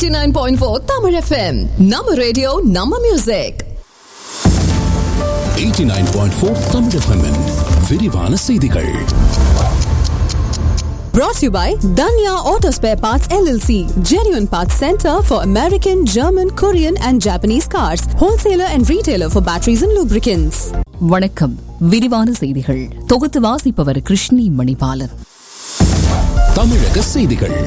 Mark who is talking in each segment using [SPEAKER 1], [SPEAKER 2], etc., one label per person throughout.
[SPEAKER 1] 89.4 Tamil FM. Nama radio, Nama music.
[SPEAKER 2] 89.4 Tamil FM -இன் விரிவான செய்திகள்
[SPEAKER 1] Brought to you by Danya Auto Spare Parts LLC. Genuine Parts Center for American, German, Korean and Japanese cars. Wholesaler and retailer for batteries and lubricants.
[SPEAKER 3] வணக்கம் விரிவான செய்திகள் தொகுத்து வாசிப்பவர் கிருஷ்ணி மணிபாலன்
[SPEAKER 2] தமிழக செய்திகள்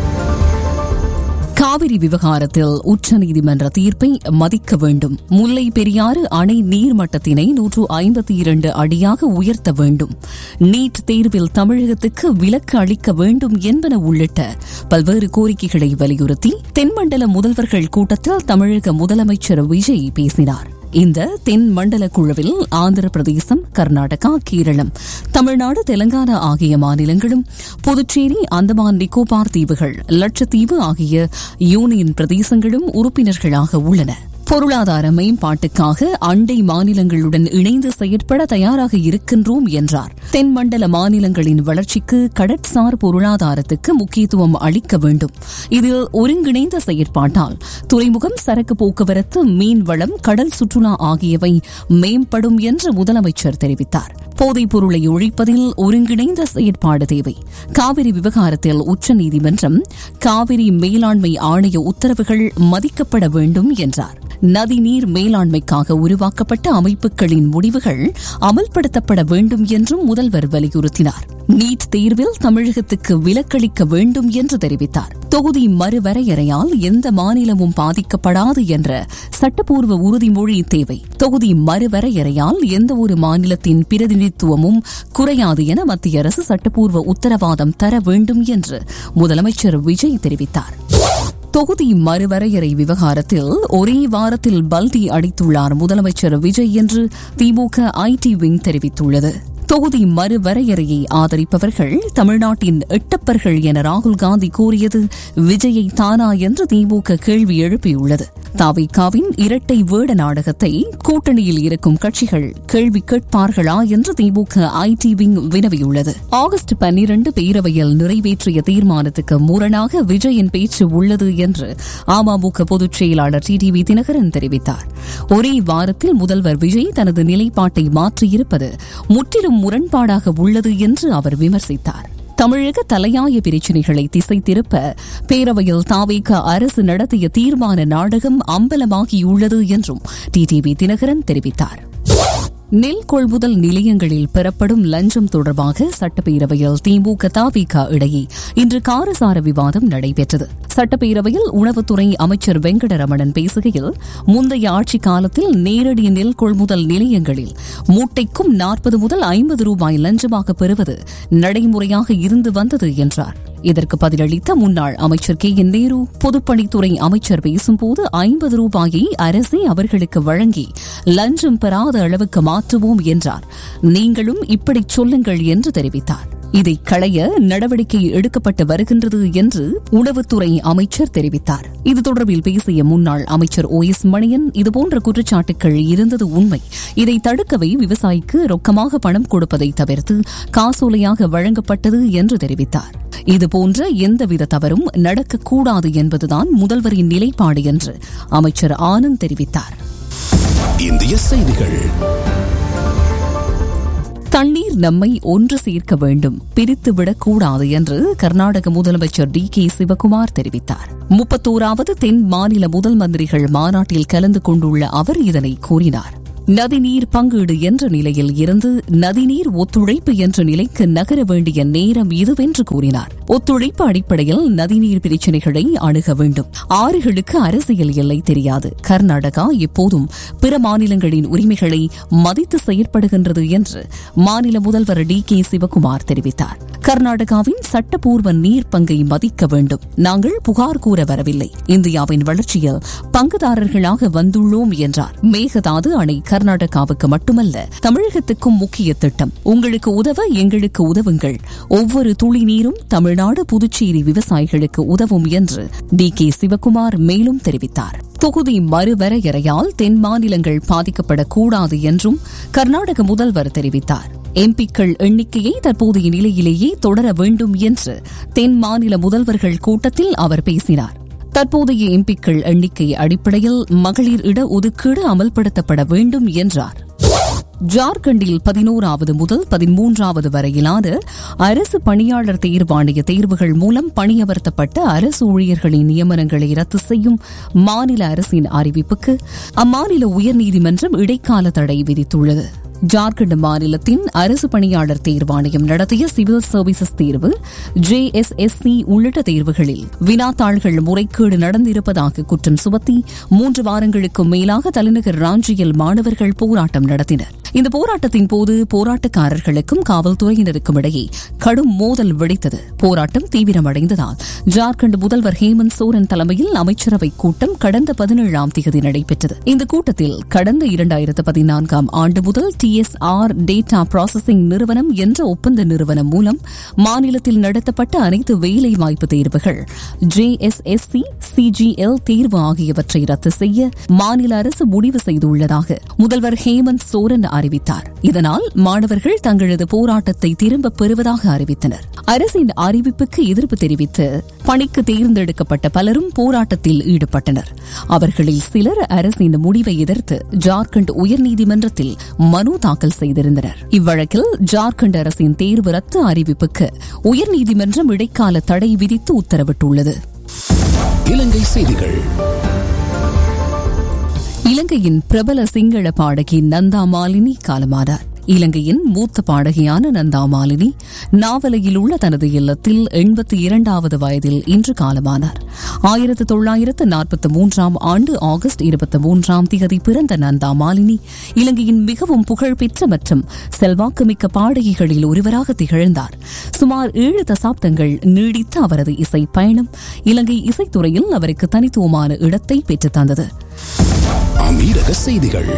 [SPEAKER 3] காவிரி விவகாரத்தில் உச்சநீதிமன்ற தீர்ப்பை மதிக்க வேண்டும் முல்லை பெரியாறு அணை நீர்மட்டத்தினை நூற்று ஐம்பத்தி இரண்டு அடியாக உயர்த்த வேண்டும் நீட் தேர்வில் தமிழகத்துக்கு விலக்கு அளிக்க வேண்டும் என்பன உள்ளிட்ட பல்வேறு கோரிக்கைகளை வலியுறுத்தி தென்மண்டல முதல்வர்கள் கூட்டத்தில் தமிழக முதலமைச்சர் விஜய் பேசினார் இந்த தென் மண்டல குழுவில் ஆந்திர பிரதேசம் கர்நாடகா கேரளம் தமிழ்நாடு தெலங்கானா ஆகிய மாநிலங்களும் புதுச்சேரி அந்தமான் நிக்கோபார் தீவுகள் லட்சத்தீவு ஆகிய யூனியன் பிரதேசங்களும் உறுப்பினர்களாக உள்ளன பொருளாதார மேம்பாட்டுக்காக அண்டை மாநிலங்களுடன் இணைந்து செயற்பட தயாராக இருக்கின்றோம் என்றார் தென்மண்டல மாநிலங்களின் வளர்ச்சிக்கு கடற்சார் பொருளாதாரத்துக்கு முக்கியத்துவம் அளிக்க வேண்டும் இதில் ஒருங்கிணைந்த செயற்பாட்டால் துறைமுகம் சரக்கு போக்குவரத்து மீன்வளம் கடல் சுற்றுலா ஆகியவை மேம்படும் என்று முதலமைச்சர் தெரிவித்தார் போதைப் பொருளை ஒழிப்பதில் ஒருங்கிணைந்த செயற்பாடு தேவை காவிரி விவகாரத்தில் உச்சநீதிமன்றம் காவிரி மேலாண்மை ஆணைய உத்தரவுகள் மதிக்கப்பட வேண்டும் என்றார் நதிநீர் மேலாண்மைக்காக உருவாக்கப்பட்ட அமைப்புகளின் முடிவுகள் அமல்படுத்தப்பட வேண்டும் என்றும் முதல்வர் வலியுறுத்தினார் நீட் தேர்வில் தமிழகத்துக்கு விலக்களிக்க வேண்டும் என்று தெரிவித்தார் தொகுதி மறுவரையறையால் எந்த மாநிலமும் பாதிக்கப்படாது என்ற சட்டப்பூர்வ உறுதிமொழி தேவை தொகுதி மறுவரையறையால் எந்த ஒரு மாநிலத்தின் பிரதிநிதித்துவமும் குறையாது என மத்திய அரசு சட்டப்பூர்வ உத்தரவாதம் தர வேண்டும் என்று முதலமைச்சர் விஜய் தெரிவித்தார் தொகுதி மறுவரையறை விவகாரத்தில் ஒரே வாரத்தில் பல்டி அடித்துள்ளார் முதலமைச்சர் விஜய் என்று திமுக ஐடி விங் தெரிவித்துள்ளது தொகுதி மறுவரையறையை ஆதரிப்பவர்கள் தமிழ்நாட்டின் எட்டப்பர்கள் என ராகுல் காந்தி கூறியது விஜயை தானா என்று திமுக கேள்வி எழுப்பியுள்ளது தாவிகாவின் இரட்டை வேட நாடகத்தை கூட்டணியில் இருக்கும் கட்சிகள் கேள்வி கேட்பார்களா என்று திமுக ஐடி விங் வினவியுள்ளது ஆகஸ்ட் பன்னிரண்டு பேரவையில் நிறைவேற்றிய தீர்மானத்துக்கு முரணாக விஜயின் பேச்சு உள்ளது என்று அமமுக பொதுச் செயலாளர் டி டிவி தினகரன் தெரிவித்தார் ஒரே வாரத்தில் முதல்வர் விஜய் தனது நிலைப்பாட்டை மாற்றியிருப்பது முற்றிலும் முரண்பாடாக உள்ளது என்று அவர் விமர்சித்தார் தமிழக தலையாய பிரச்சினைகளை திசை திருப்ப பேரவையில் தாவேக அரசு நடத்திய தீர்மான நாடகம் அம்பலமாகியுள்ளது என்றும் டிடிவி தினகரன் தெரிவித்தார் நெல் கொள்முதல் நிலையங்களில் பெறப்படும் லஞ்சம் தொடர்பாக சட்டப்பேரவையில் திமுக தாவிக இடையே இன்று காரசார விவாதம் நடைபெற்றது சட்டப்பேரவையில் உணவுத்துறை அமைச்சர் வெங்கடரமணன் பேசுகையில் முந்தைய ஆட்சிக் காலத்தில் நேரடி நெல் கொள்முதல் நிலையங்களில் மூட்டைக்கும் நாற்பது முதல் ஐம்பது ரூபாய் லஞ்சமாக பெறுவது நடைமுறையாக இருந்து வந்தது என்றார் இதற்கு பதிலளித்த முன்னாள் அமைச்சர் கே என் நேரு பொதுப்பணித்துறை அமைச்சர் பேசும்போது ஐம்பது ரூபாயை அரசே அவர்களுக்கு வழங்கி லஞ்சம் பெறாத அளவுக்கு மாற்றுவோம் என்றார் நீங்களும் இப்படி சொல்லுங்கள் என்று தெரிவித்தார் இதை களைய நடவடிக்கை எடுக்கப்பட்டு வருகின்றது என்று உணவுத்துறை அமைச்சர் தெரிவித்தார் இது தொடர்பில் பேசிய முன்னாள் அமைச்சர் ஓ எஸ் மணியன் இதுபோன்ற குற்றச்சாட்டுகள் இருந்தது உண்மை இதை தடுக்கவே விவசாயிக்கு ரொக்கமாக பணம் கொடுப்பதை தவிர்த்து காசோலையாக வழங்கப்பட்டது என்று தெரிவித்தார் இதுபோன்ற எந்தவித தவறும் நடக்கக்கூடாது என்பதுதான் முதல்வரின் நிலைப்பாடு என்று அமைச்சர் ஆனந்த் தெரிவித்தார்
[SPEAKER 2] இந்திய செய்திகள்
[SPEAKER 3] தண்ணீர் நம்மை ஒன்று சேர்க்க வேண்டும் பிரித்துவிடக் கூடாது என்று கர்நாடக முதலமைச்சர் டி கே சிவகுமார் தெரிவித்தார் முப்பத்தோராவது தென் மாநில முதல் மந்திரிகள் மாநாட்டில் கலந்து கொண்டுள்ள அவர் இதனை கூறினார் நதிநீர் பங்கீடு என்ற நிலையில் இருந்து நதிநீர் ஒத்துழைப்பு என்ற நிலைக்கு நகர வேண்டிய நேரம் இதுவென்று கூறினார் ஒத்துழைப்பு அடிப்படையில் நதிநீர் பிரச்சினைகளை அணுக வேண்டும் ஆறுகளுக்கு அரசியல் எல்லை தெரியாது கர்நாடகா எப்போதும் பிற மாநிலங்களின் உரிமைகளை மதித்து செயற்படுகின்றது என்று மாநில முதல்வர் டி கே சிவகுமார் தெரிவித்தார் கர்நாடகாவின் சட்டப்பூர்வ நீர் பங்கை மதிக்க வேண்டும் நாங்கள் புகார் கூற வரவில்லை இந்தியாவின் வளர்ச்சியில் பங்குதாரர்களாக வந்துள்ளோம் என்றார் மேகதாது அணை கர்நாடகாவுக்கு மட்டுமல்ல தமிழகத்துக்கும் முக்கிய திட்டம் உங்களுக்கு உதவ எங்களுக்கு உதவுங்கள் ஒவ்வொரு துளி நீரும் தமிழ்நாடு புதுச்சேரி விவசாயிகளுக்கு உதவும் என்று டி கே சிவகுமார் மேலும் தெரிவித்தார் தொகுதி மறுவரையறையால் தென் மாநிலங்கள் பாதிக்கப்படக்கூடாது என்றும் கர்நாடக முதல்வர் தெரிவித்தார் எம்பிக்கள் எண்ணிக்கையை தற்போதைய நிலையிலேயே தொடர வேண்டும் என்று தென் மாநில முதல்வர்கள் கூட்டத்தில் அவர் பேசினார் தற்போதைய எம்பிக்கள் எண்ணிக்கை அடிப்படையில் மகளிர் இட ஒதுக்கீடு அமல்படுத்தப்பட வேண்டும் என்றார் ஜார்க்கண்டில் பதினோராவது முதல் பதிமூன்றாவது வரையிலான அரசு பணியாளர் தேர்வாணைய தேர்வுகள் மூலம் பணியமர்த்தப்பட்ட அரசு ஊழியர்களின் நியமனங்களை ரத்து செய்யும் மாநில அரசின் அறிவிப்புக்கு அம்மாநில உயர்நீதிமன்றம் இடைக்கால தடை விதித்துள்ளது ஜார்க்கண்ட் மாநிலத்தின் அரசு பணியாளர் தேர்வாணையம் நடத்திய சிவில் சர்வீசஸ் தேர்வு ஜேஎஸ்எஸ்சி உள்ளிட்ட தேர்வுகளில் வினாத்தாள்கள் முறைகேடு நடந்திருப்பதாக குற்றம் சுமத்தி மூன்று வாரங்களுக்கு மேலாக தலைநகர் ராஞ்சியில் மாணவர்கள் போராட்டம் நடத்தினர் இந்த போராட்டத்தின் போது போராட்டக்காரர்களுக்கும் காவல்துறையினருக்கும் இடையே கடும் மோதல் வெடித்தது போராட்டம் தீவிரமடைந்ததால் ஜார்க்கண்ட் முதல்வர் ஹேமந்த் சோரன் தலைமையில் அமைச்சரவை கூட்டம் கடந்த பதினேழாம் தேதி நடைபெற்றது இந்த கூட்டத்தில் கடந்த இரண்டாயிரத்து பதினான்காம் ஆண்டு முதல் டிஎஸ்ஆர் டேட்டா ப்ராசஸிங் நிறுவனம் என்ற ஒப்பந்த நிறுவனம் மூலம் மாநிலத்தில் நடத்தப்பட்ட அனைத்து வேலைவாய்ப்பு தேர்வுகள் ஜேஎஸ்எஸ்சி சிஜிஎல் தேர்வு ஆகியவற்றை ரத்து செய்ய மாநில அரசு முடிவு செய்துள்ளதாக முதல்வர் ஹேமந்த் சோரன் அறிவித்தார் இதனால் மாணவர்கள் தங்களது போராட்டத்தை திரும்பப் பெறுவதாக அறிவித்தனர் அரசின் அறிவிப்புக்கு எதிர்ப்பு தெரிவித்து பணிக்கு தேர்ந்தெடுக்கப்பட்ட பலரும் போராட்டத்தில் ஈடுபட்டனர் அவர்களில் சிலர் அரசின் முடிவை எதிர்த்து ஜார்க்கண்ட் உயர்நீதிமன்றத்தில் மனு தாக்கல் செய்திருந்தனர் இவ்வழக்கில் ஜார்க்கண்ட் அரசின் தேர்வு ரத்து அறிவிப்புக்கு உயர்நீதிமன்றம் இடைக்கால தடை விதித்து உத்தரவிட்டுள்ளது
[SPEAKER 2] இலங்கை செய்திகள்
[SPEAKER 3] இலங்கையின் பிரபல சிங்கள பாடகி நந்தா மாலினி காலமானார் இலங்கையின் மூத்த பாடகியான நந்தா மாலினி நாவலையில் உள்ள தனது இல்லத்தில் எண்பத்தி இரண்டாவது வயதில் இன்று காலமானார் ஆயிரத்து தொள்ளாயிரத்து நாற்பத்தி மூன்றாம் ஆண்டு ஆகஸ்ட் இருபத்தி மூன்றாம் தேதி பிறந்த நந்தா மாலினி இலங்கையின் மிகவும் புகழ்பெற்ற மற்றும் செல்வாக்குமிக்க பாடகிகளில் ஒருவராக திகழ்ந்தார் சுமார் ஏழு தசாப்தங்கள் நீடித்த அவரது இசை பயணம் இலங்கை இசைத்துறையில் அவருக்கு தனித்துவமான இடத்தை பெற்றுத் தந்தது
[SPEAKER 2] அமீரக செய்திகள்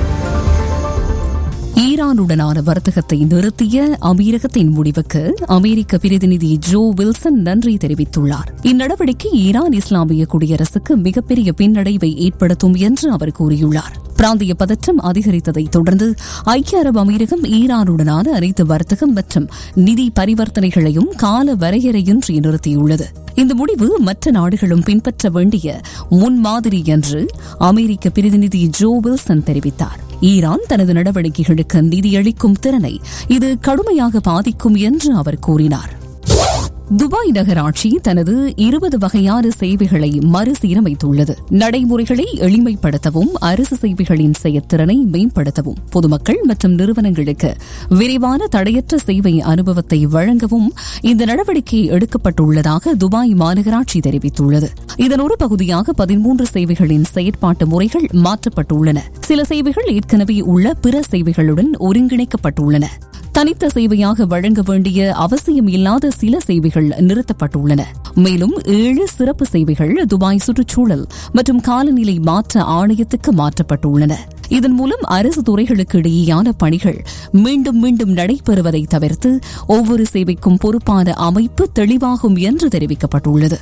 [SPEAKER 3] ஈரானுடனான வர்த்தகத்தை நிறுத்திய அமீரகத்தின் முடிவுக்கு அமெரிக்க பிரதிநிதி ஜோ வில்சன் நன்றி தெரிவித்துள்ளார் இந்நடவடிக்கை ஈரான் இஸ்லாமிய குடியரசுக்கு மிகப்பெரிய பின்னடைவை ஏற்படுத்தும் என்று அவர் கூறியுள்ளார் பிராந்திய பதற்றம் அதிகரித்ததை தொடர்ந்து ஐக்கிய அரபு அமீரகம் ஈரானுடனான அனைத்து வர்த்தகம் மற்றும் நிதி பரிவர்த்தனைகளையும் கால வரையறையின்றி நிறுத்தியுள்ளது இந்த முடிவு மற்ற நாடுகளும் பின்பற்ற வேண்டிய முன்மாதிரி என்று அமெரிக்க பிரதிநிதி ஜோ வில்சன் தெரிவித்தார் ஈரான் தனது நடவடிக்கைகளுக்கு நிதியளிக்கும் திறனை இது கடுமையாக பாதிக்கும் என்று அவர் கூறினார் துபாய் நகராட்சி தனது இருபது வகையான சேவைகளை மறுசீரமைத்துள்ளது நடைமுறைகளை எளிமைப்படுத்தவும் அரசு சேவைகளின் செயற்திறனை மேம்படுத்தவும் பொதுமக்கள் மற்றும் நிறுவனங்களுக்கு விரைவான தடையற்ற சேவை அனுபவத்தை வழங்கவும் இந்த நடவடிக்கை எடுக்கப்பட்டுள்ளதாக துபாய் மாநகராட்சி தெரிவித்துள்ளது இதன் ஒரு பகுதியாக பதிமூன்று சேவைகளின் செயற்பாட்டு முறைகள் மாற்றப்பட்டுள்ளன சில சேவைகள் ஏற்கனவே உள்ள பிற சேவைகளுடன் ஒருங்கிணைக்கப்பட்டுள்ளன தனித்த சேவையாக வழங்க வேண்டிய அவசியம் இல்லாத சில சேவைகள் நிறுத்தப்பட்டுள்ளன மேலும் ஏழு சிறப்பு சேவைகள் துபாய் சுற்றுச்சூழல் மற்றும் காலநிலை மாற்ற ஆணையத்துக்கு மாற்றப்பட்டுள்ளன இதன் மூலம் அரசு துறைகளுக்கு இடையேயான பணிகள் மீண்டும் மீண்டும் நடைபெறுவதை தவிர்த்து ஒவ்வொரு சேவைக்கும் பொறுப்பான அமைப்பு தெளிவாகும் என்று தெரிவிக்கப்பட்டுள்ளது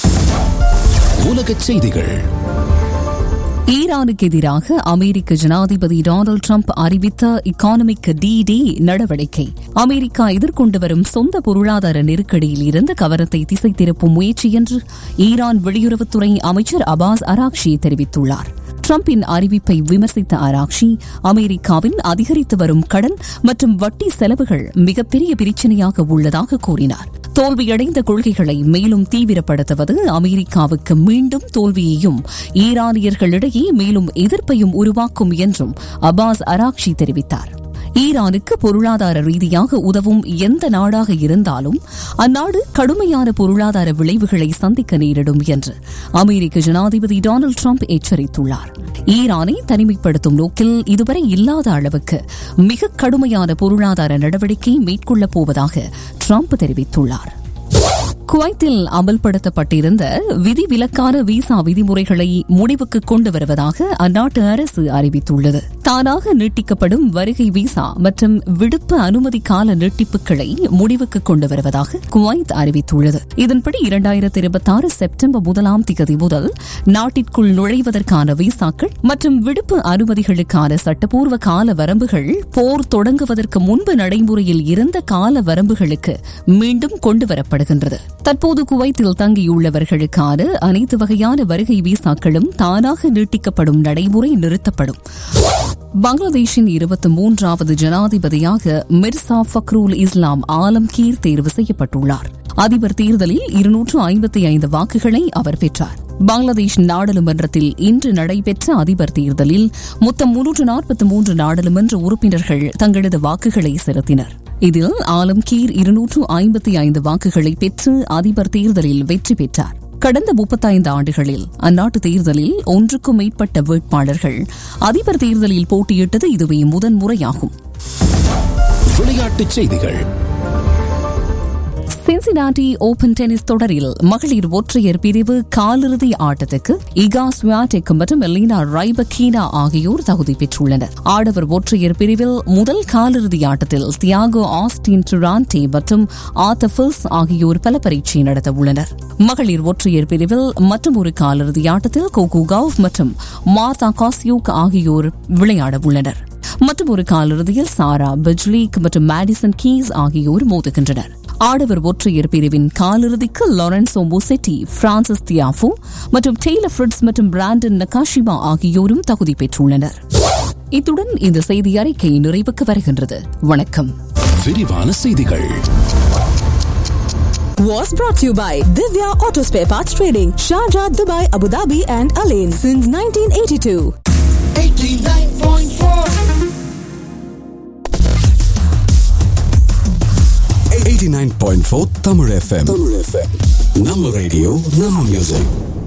[SPEAKER 2] உலகச் செய்திகள்
[SPEAKER 3] ஈரானுக்கு எதிராக அமெரிக்க ஜனாதிபதி டொனால்டு டிரம்ப் அறிவித்த இக்கானமிக் டி டே நடவடிக்கை அமெரிக்கா எதிர்கொண்டு வரும் சொந்த பொருளாதார நெருக்கடியில் இருந்து கவனத்தை திசை திருப்பும் முயற்சி என்று ஈரான் வெளியுறவுத்துறை அமைச்சர் அபாஸ் அராக்ஷி தெரிவித்துள்ளார் டிரம்பின் அறிவிப்பை விமர்சித்த ஆராக்ஷி அமெரிக்காவின் அதிகரித்து வரும் கடன் மற்றும் வட்டி செலவுகள் மிகப்பெரிய பிரச்சனையாக உள்ளதாக கூறினார் தோல்வியடைந்த கொள்கைகளை மேலும் தீவிரப்படுத்துவது அமெரிக்காவுக்கு மீண்டும் தோல்வியையும் ஈரானியர்களிடையே மேலும் எதிர்ப்பையும் உருவாக்கும் என்றும் அபாஸ் அராக்ஷி தெரிவித்தார் ஈரானுக்கு பொருளாதார ரீதியாக உதவும் எந்த நாடாக இருந்தாலும் அந்நாடு கடுமையான பொருளாதார விளைவுகளை சந்திக்க நேரிடும் என்று அமெரிக்க ஜனாதிபதி டொனால்டு டிரம்ப் எச்சரித்துள்ளார் ஈரானை தனிமைப்படுத்தும் நோக்கில் இதுவரை இல்லாத அளவுக்கு மிக கடுமையான பொருளாதார நடவடிக்கை மேற்கொள்ளப் போவதாக டிரம்ப் தெரிவித்துள்ளார் குவைத்தில் அமல்படுத்தப்பட்டிருந்த விதிவிலக்கான விசா விதிமுறைகளை முடிவுக்கு கொண்டு வருவதாக அந்நாட்டு அரசு அறிவித்துள்ளது தானாக நீட்டிக்கப்படும் வருகை விசா மற்றும் விடுப்பு அனுமதி கால நீட்டிப்புகளை முடிவுக்கு கொண்டு வருவதாக குவைத் அறிவித்துள்ளது இதன்படி இரண்டாயிரத்தி இருபத்தி ஆறு செப்டம்பர் முதலாம் திகதி முதல் நாட்டிற்குள் நுழைவதற்கான விசாக்கள் மற்றும் விடுப்பு அனுமதிகளுக்கான சட்டப்பூர்வ கால வரம்புகள் போர் தொடங்குவதற்கு முன்பு நடைமுறையில் இருந்த கால வரம்புகளுக்கு மீண்டும் கொண்டு வரப்படுகின்றது தற்போது குவைத்தில் தங்கியுள்ளவர்களுக்கான அனைத்து வகையான வருகை விசாக்களும் தானாக நீட்டிக்கப்படும் நடைமுறை நிறுத்தப்படும் பங்களாதேஷின் இருபத்தி மூன்றாவது ஜனாதிபதியாக மிர்சா ஃபக்ரூல் இஸ்லாம் ஆலம்கீர் தேர்வு செய்யப்பட்டுள்ளார் அதிபர் தேர்தலில் இருநூற்று ஐம்பத்தி ஐந்து வாக்குகளை அவர் பெற்றார் பங்களாதேஷ் நாடாளுமன்றத்தில் இன்று நடைபெற்ற அதிபர் தேர்தலில் மொத்தம் முன்னூற்று நாற்பத்தி மூன்று நாடாளுமன்ற உறுப்பினர்கள் தங்களது வாக்குகளை செலுத்தினர் இதில் ஆலம்கீர் இருநூற்று ஐம்பத்தி ஐந்து வாக்குகளை பெற்று அதிபர் தேர்தலில் வெற்றி பெற்றார் கடந்த முப்பத்தைந்து ஆண்டுகளில் அந்நாட்டு தேர்தலில் ஒன்றுக்கும் மேற்பட்ட வேட்பாளர்கள் அதிபர் தேர்தலில் போட்டியிட்டது இதுவே முதன்முறையாகும்
[SPEAKER 2] விளையாட்டுச் செய்திகள்
[SPEAKER 3] சின்சினாட்டி ஓபன் டென்னிஸ் தொடரில் மகளிர் ஒற்றையர் பிரிவு காலிறுதி ஆட்டத்துக்கு இகா ஸ்வியாடெக் மற்றும் எலினா ரைபக்கீனா ஆகியோர் தகுதி பெற்றுள்ளனர் ஆடவர் ஒற்றையர் பிரிவில் முதல் காலிறுதி ஆட்டத்தில் தியாகோ ஆஸ்டின் டுரான்டே மற்றும் ஆத்தபில்ஸ் ஆகியோர் பல பரீட்சை நடத்த உள்ளனர் மகளிர் ஒற்றையர் பிரிவில் மற்றும் ஒரு காலிறுதி ஆட்டத்தில் கோகு கவுப் மற்றும் மார்தா காஸ்யூக் ஆகியோர் விளையாட உள்ளனர் மற்றும் ஒரு காலிறுதியில் சாரா பிஜ்லீக் மற்றும் மேடிசன் கீஸ் ஆகியோர் மோதுகின்றனர் ஆடவர் ஒற்றையர் பிரிவின் காலிறுதிக்கு லாரன்சோ மொசெட்டி பிரான்சிஸ் தியாஃபோ மற்றும் டெய்லர் ஃபிரிட்ஸ் மற்றும் பிராண்டன் நகாஷிமா ஆகியோரும் தகுதி பெற்றுள்ளனர் இத்துடன் இந்த செய்தி அறிக்கை நிறைவுக்கு வருகின்றது வணக்கம்
[SPEAKER 2] விரிவான செய்திகள்
[SPEAKER 1] Was brought to you by Divya Auto Spare Parts Trading, Sharjah, Dubai, Abu Dhabi, and Alain since 1982.
[SPEAKER 4] 89.4 Tamil FM. Tamil FM. நம்ம ரேடியோ நம்ம மியூசிக்